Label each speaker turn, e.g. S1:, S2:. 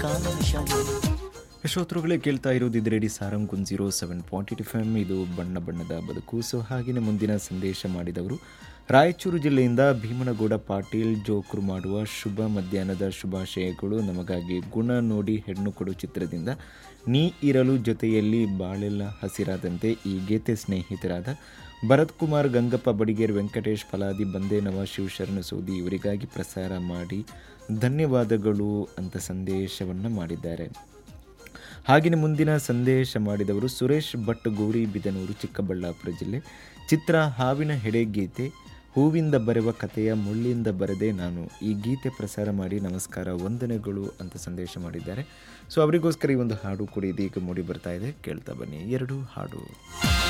S1: ಕಾನನ ಶಾಲೆ
S2: ಯಶೋತ್ರುಗಳೇ ಕೇಳ್ತಾ ಇರೋದು ಇದು radio Sarang one zero seven point eight F M ಇದು ಬಣ್ಣ ಬಣ್ಣದ ಬದುಕು ಸೊ ಹಾಗೆಯೇ ಮುಂದಿನ ಸಂದೇಶ ಮಾಡಿದವರು ರಾಯಚೂರು ಜಿಲ್ಲೆಯಿಂದ ಭೀಮನಗೌಡ ಪಾಟೀಲ್ ಜೋಕ್ರು ಮಾಡುವ ಶುಭ ಮಧ್ಯಾಹ್ನದ ಶುಭಾಶಯಗಳು ನಮಗಾಗಿ ಗುಣ ನೋಡಿ ಹೆಣ್ಣು ಕೊಡು ಚಿತ್ರದಿಂದ ನೀ ಇರಲು ಜೊತೆಯಲ್ಲಿ ಬಾಳೆಲ್ಲ ಹಸಿರಾದಂತೆ ಈ ಗೀತೆ ಸ್ನೇಹಿತರಾದ ಭರತ್ ಕುಮಾರ್ ಗಂಗಪ್ಪ ಬಡಿಗೇರ್ ವೆಂಕಟೇಶ್ ಫಲಾದಿ ಬಂದೇನವ ಶಿವಶರಣ ಸೋದಿ ಇವರಿಗಾಗಿ ಪ್ರಸಾರ ಮಾಡಿ ಧನ್ಯವಾದಗಳು ಅಂತ ಸಂದೇಶವನ್ನು ಮಾಡಿದ್ದಾರೆ ಹಾಗೆಯೇ ಮುಂದಿನ ಸಂದೇಶ ಮಾಡಿದವರು ಸುರೇಶ್ ಭಟ್ ಗೌರಿ ಬಿದನೂರು ಚಿಕ್ಕಬಳ್ಳಾಪುರ ಜಿಲ್ಲೆ ಚಿತ್ರ ಹಾವಿನ ಹೆಡೆ ಗೀತೆ ಹೂವಿಂದ ಬರೆವ ಕಥೆಯ ಮುಳ್ಳಿಂದ ಬರದೆ ನಾನು ಈ ಗೀತೆ ಪ್ರಸಾರ ಮಾಡಿ ನಮಸ್ಕಾರ ವಂದನೆಗಳು ಅಂತ ಸಂದೇಶ ಮಾಡಿದ್ದಾರೆ ಸೊ ಅವರಿಗೋಸ್ಕರ ಈ ಒಂದು ಹಾಡು ಕೂಡ ಇದೀಗ ಮೂಡಿ ಬರ್ತಾ ಇದೆ ಕೇಳ್ತಾ ಬನ್ನಿ ಎರಡು ಹಾಡು